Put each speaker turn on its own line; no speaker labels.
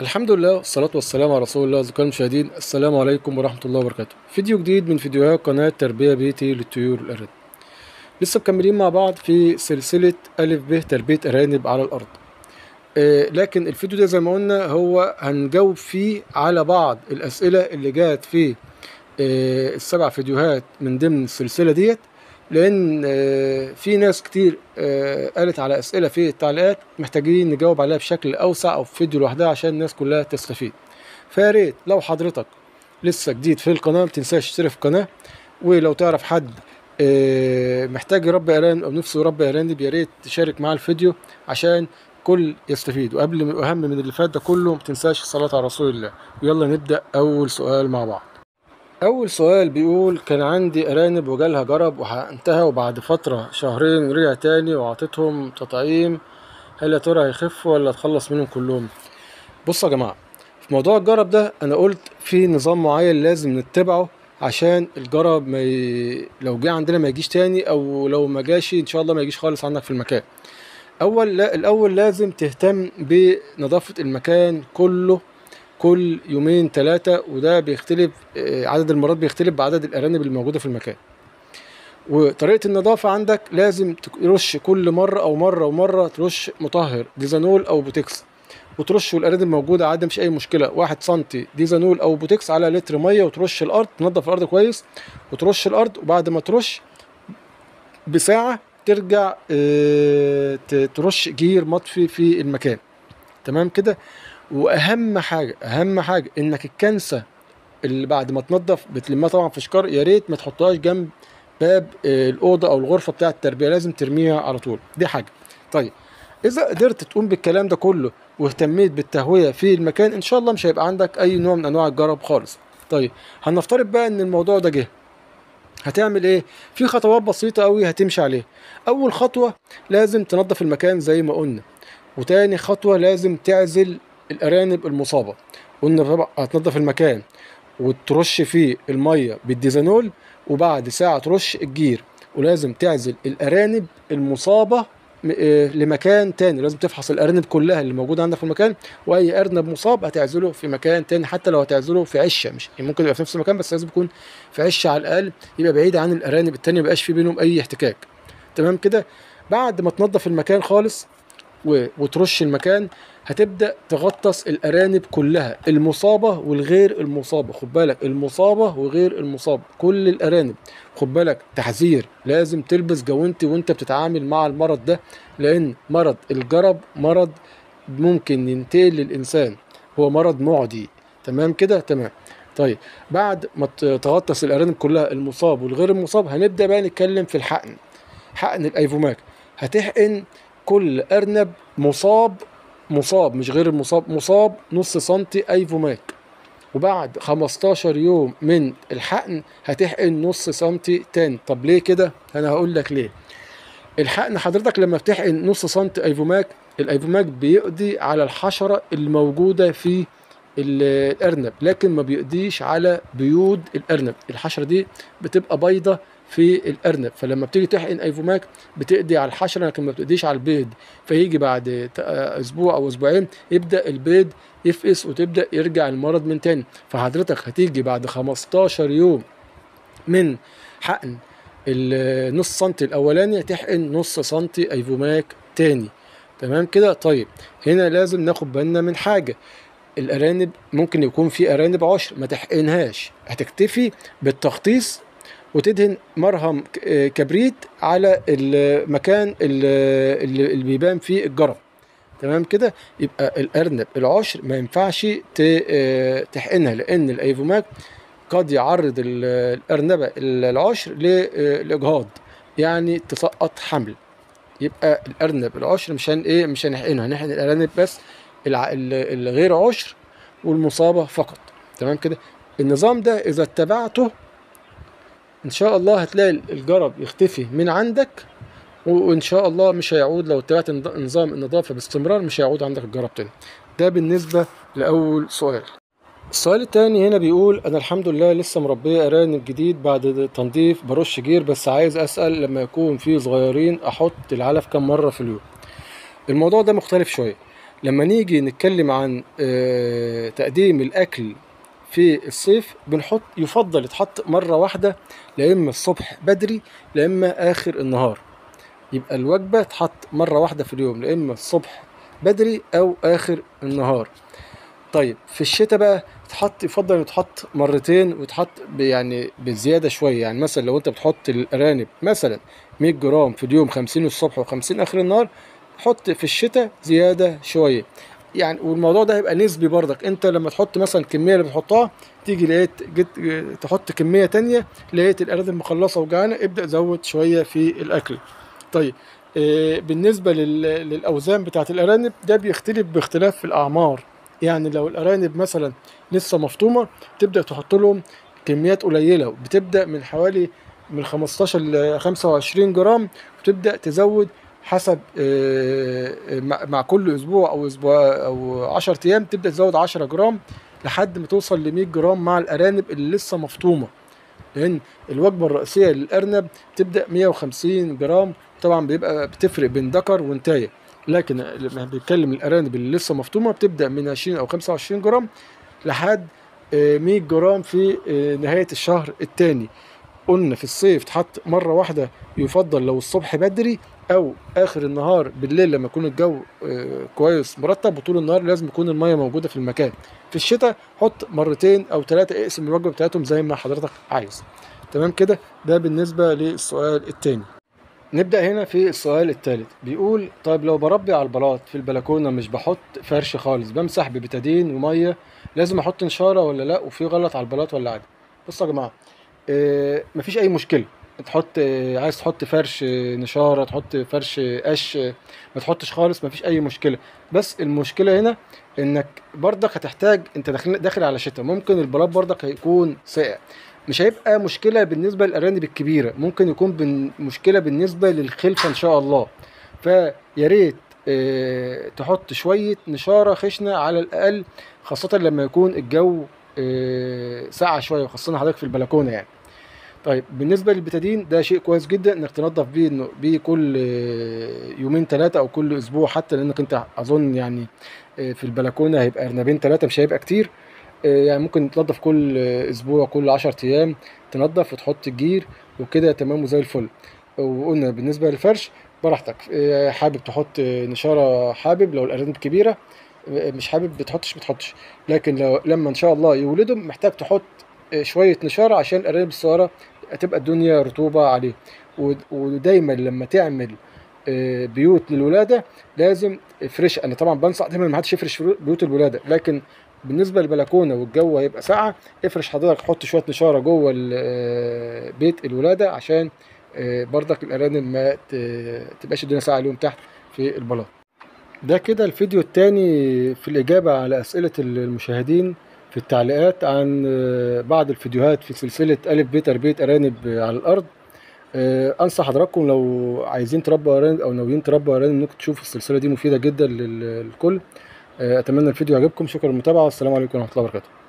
الحمد لله والصلاة والسلام على رسول الله أصدقائي المشاهدين السلام عليكم ورحمة الله وبركاته فيديو جديد من فيديوهات قناة تربية بيتي للطيور والأرانب لسه مكملين مع بعض في سلسلة ألف ب تربية أرانب على الأرض آه لكن الفيديو ده زي ما قلنا هو هنجاوب فيه على بعض الأسئلة اللي جات في آه السبع فيديوهات من ضمن السلسلة ديت لان آه، في ناس كتير آه، قالت على اسئله في التعليقات محتاجين نجاوب عليها بشكل اوسع او في فيديو لوحدها عشان الناس كلها تستفيد فيا ريت لو حضرتك لسه جديد في القناه متنساش تشترك في القناه ولو تعرف حد آه، محتاج يربي ارانب او نفسه يربي ارانب يا ريت تشارك معاه الفيديو عشان كل يستفيد وقبل واهم من اللي فات ده كله متنساش الصلاه على رسول الله ويلا نبدا اول سؤال مع بعض أول سؤال بيقول كان عندي أرانب وجالها جرب وحقنتها وبعد فترة شهرين رجع تاني وعطيتهم تطعيم هل يا ترى هيخفوا ولا اتخلص منهم كلهم؟ بصوا يا جماعة في موضوع الجرب ده أنا قلت في نظام معين لازم نتبعه عشان الجرب ما ي... لو جه عندنا ما يجيش تاني أو لو ما جاش إن شاء الله ما يجيش خالص عندك في المكان. أول لا الأول لازم تهتم بنظافة المكان كله كل يومين ثلاثة وده بيختلف آه، عدد المرات بيختلف بعدد الأرانب الموجودة في المكان وطريقة النظافة عندك لازم ترش كل مرة أو مرة ومرة ترش مطهر ديزانول أو بوتكس وترش والأرانب موجودة عادي مش أي مشكلة واحد سنتي ديزانول أو بوتكس على لتر مية وترش الأرض تنظف الأرض كويس وترش الأرض وبعد ما ترش بساعة ترجع آه، ت- ترش جير مطفي في المكان تمام كده واهم حاجه اهم حاجه انك الكنسه اللي بعد ما تنضف بتلمها طبعا في شكار يا ريت ما تحطهاش جنب باب آه، الاوضه او الغرفه بتاعه التربيه لازم ترميها على طول دي حاجه طيب اذا قدرت تقوم بالكلام ده كله واهتميت بالتهويه في المكان ان شاء الله مش هيبقى عندك اي نوع من انواع الجرب خالص طيب هنفترض بقى ان الموضوع ده جه هتعمل ايه في خطوات بسيطه قوي هتمشي عليها اول خطوه لازم تنظف المكان زي ما قلنا وتاني خطوه لازم تعزل الارانب المصابه قلنا طبعا هتنظف المكان وترش فيه الميه بالديزانول وبعد ساعه ترش الجير ولازم تعزل الارانب المصابه م- آه، لمكان تاني لازم تفحص الارانب كلها اللي موجوده عندك في المكان واي ارنب مصاب هتعزله في مكان تاني حتى لو هتعزله في عشه مش يعني ممكن يبقى في نفس المكان بس لازم يكون في عشه على الاقل يبقى بعيد عن الارانب التانية ميبقاش في بينهم اي احتكاك تمام كده بعد ما تنظف المكان خالص و- وترش المكان هتبدا تغطس الارانب كلها المصابه والغير المصابه خد بالك المصابه وغير المصابه كل الارانب خد بالك تحذير لازم تلبس جوانتي وانت بتتعامل مع المرض ده لان مرض الجرب مرض ممكن ينتقل للانسان هو مرض معدي تمام كده تمام طيب بعد ما ت- تغطس الارانب كلها المصاب والغير المصاب هنبدا بقى نتكلم في الحقن حقن الايفوماك هتحقن كل ارنب مصاب مصاب مش غير المصاب مصاب نص سنتي ايفوماك وبعد 15 يوم من الحقن هتحقن نص سنتي تاني طب ليه كده انا هقول لك ليه الحقن حضرتك لما بتحقن نص سنتي ايفوماك الايفوماك بيقضي على الحشره الموجوده في ال- الارنب لكن ما بيقضيش على بيوض الارنب الحشره دي بتبقى بيضه في الارنب فلما بتيجي تحقن ايفوماك بتقضي على الحشره لكن ما بتقضيش على البيض فيجي بعد ت- اسبوع او اسبوعين يبدا البيض يفقس وتبدا يرجع المرض من تاني فحضرتك هتيجي بعد 15 يوم من حقن النص سنتي الاولاني تحقن نص سنتي ايفوماك تاني تمام كده طيب هنا لازم ناخد بالنا من حاجه الارانب ممكن يكون في ارانب عشر ما تحقنهاش هتكتفي بالتخطيص وتدهن مرهم ك- آه كبريت على المكان ال- اللي اللي بيبان فيه الجرب تمام كده يبقى الارنب العشر ما ينفعش ت- آه، تحقنها لان الايفوماك قد يعرض ال- الارنبه العشر للاجهاض يعني تسقط حمل يبقى الارنب العشر مش هن ايه مش هنحقنها هنحقن الارانب بس الع- ال- الغير عشر والمصابه فقط تمام كده النظام ده اذا اتبعته ان شاء الله هتلاقي الجرب يختفي من عندك و- وان شاء الله مش هيعود لو اتبعت نض- نظام النظافه باستمرار مش هيعود عندك الجرب تاني ده بالنسبه لاول سؤال السؤال التاني هنا بيقول انا الحمد لله لسه مربيه ارانب جديد بعد تنظيف برش جير بس عايز اسال لما يكون في صغيرين احط العلف كم مره في اليوم الموضوع ده مختلف شويه لما نيجي نتكلم عن آه، تقديم الاكل في الصيف بنحط يفضل يتحط مره واحده لا اما الصبح بدري لا اما اخر النهار يبقى الوجبه تحط مره واحده في اليوم لا اما الصبح بدري او اخر النهار طيب في الشتاء بقى تحط يفضل إنه يتحط مرتين ويتحط ب- يعني بزياده شويه يعني مثلا لو انت بتحط الارانب مثلا 100 جرام في اليوم 50 الصبح و50 اخر النهار حط في الشتاء زياده شويه يعني والموضوع ده هيبقى نسبي برضك انت لما تحط مثلا الكميه اللي بتحطها تيجي لقيت جيت تحط كميه تانية لقيت الارانب مخلصه وجعانه ابدا زود شويه في الاكل طيب آه، بالنسبه لل- للاوزان بتاعت الارانب ده بيختلف باختلاف في الاعمار يعني لو الارانب مثلا لسه مفطومه تبدا تحط لهم كميات قليله بتبدا من حوالي من 15 ل 25 جرام وتبدا تزود حسب آه، آه، مع مع كل اسبوع او اسبوع او 10 ايام تبدا تزود 10 جرام لحد ما توصل ل 100 جرام مع الارانب اللي لسه مفطومه لان الوجبه الرئيسيه للارنب تبدا 150 جرام طبعا بيبقى بتفرق بين ذكر وانتايه لكن لما بنتكلم الارانب اللي لسه مفطومه بتبدا من 20 او 25 جرام لحد آه، 100 جرام في آه، نهايه الشهر الثاني قلنا في الصيف تحط مره واحده يفضل لو الصبح بدري او اخر النهار بالليل لما يكون الجو آه، كويس مرطب وطول النهار لازم يكون الميه موجوده في المكان في الشتاء حط مرتين او ثلاثه اقسم الوجبه بتاعتهم زي ما حضرتك عايز تمام كده ده بالنسبه للسؤال الثاني نبدأ هنا في السؤال الثالث بيقول طيب لو بربي على البلاط في البلكونة مش بحط فرش خالص بمسح ببتادين ومية لازم احط نشارة ولا لا وفي غلط على البلاط ولا عادي بصوا يا جماعة اه مفيش اي مشكلة تحط اه عايز تحط فرش اه نشارة تحط فرش اه قش اه ما تحطش خالص مفيش اي مشكلة بس المشكلة هنا انك برضك هتحتاج انت داخل داخل على شتاء ممكن البلاط برضك هيكون ساقع مش هيبقى مشكلة بالنسبة للأرانب الكبيرة ممكن يكون بن- مشكلة بالنسبة للخلفة إن شاء الله فيا ريت آه، تحط شوية نشارة خشنة على الأقل خاصة لما يكون الجو آه، ساقع شوية وخاصة حضرتك في البلكونة يعني طيب بالنسبة للبتادين ده شيء كويس جدا انك تنظف بيه انه بيه كل آه، يومين ثلاثة او كل اسبوع حتى لانك انت اظن يعني آه، في البلكونة هيبقى ارنبين ثلاثة مش هيبقى كتير آه، يعني ممكن تنظف كل آه، اسبوع كل 10 ايام تنظف وتحط الجير وكده تمام وزي الفل وقلنا بالنسبة للفرش براحتك آه، حابب تحط آه، نشارة حابب لو الارانب كبيرة آه، مش حابب بتحطش بتحطش لكن لو لما ان شاء الله يولدوا محتاج تحط آه، شوية نشارة عشان الارانب الصغيرة هتبقى الدنيا رطوبة عليه ود- ودايما لما تعمل آه، بيوت للولادة لازم فريش انا طبعا بنصح دايما ما حدش يفرش فرو- بيوت الولادة لكن بالنسبة للبلكونة والجو هيبقى ساقعة افرش حضرتك حط شوية نشارة جوه ال- آه، بيت الولادة عشان آه، برضك الأرانب ما ت- تبقاش الدنيا ساقعة اليوم تحت في البلاط ده كده الفيديو التاني في الإجابة على أسئلة المشاهدين في التعليقات عن آه، بعض الفيديوهات في سلسلة ألف ب تربية أرانب على الأرض آه، أنصح حضراتكم لو عايزين تربوا أرانب أو ناويين تربوا أرانب إنكم تشوفوا السلسلة دي مفيدة جدا لل- للكل آه، أتمنى الفيديو يعجبكم شكرا للمتابعة والسلام عليكم ورحمة الله وبركاته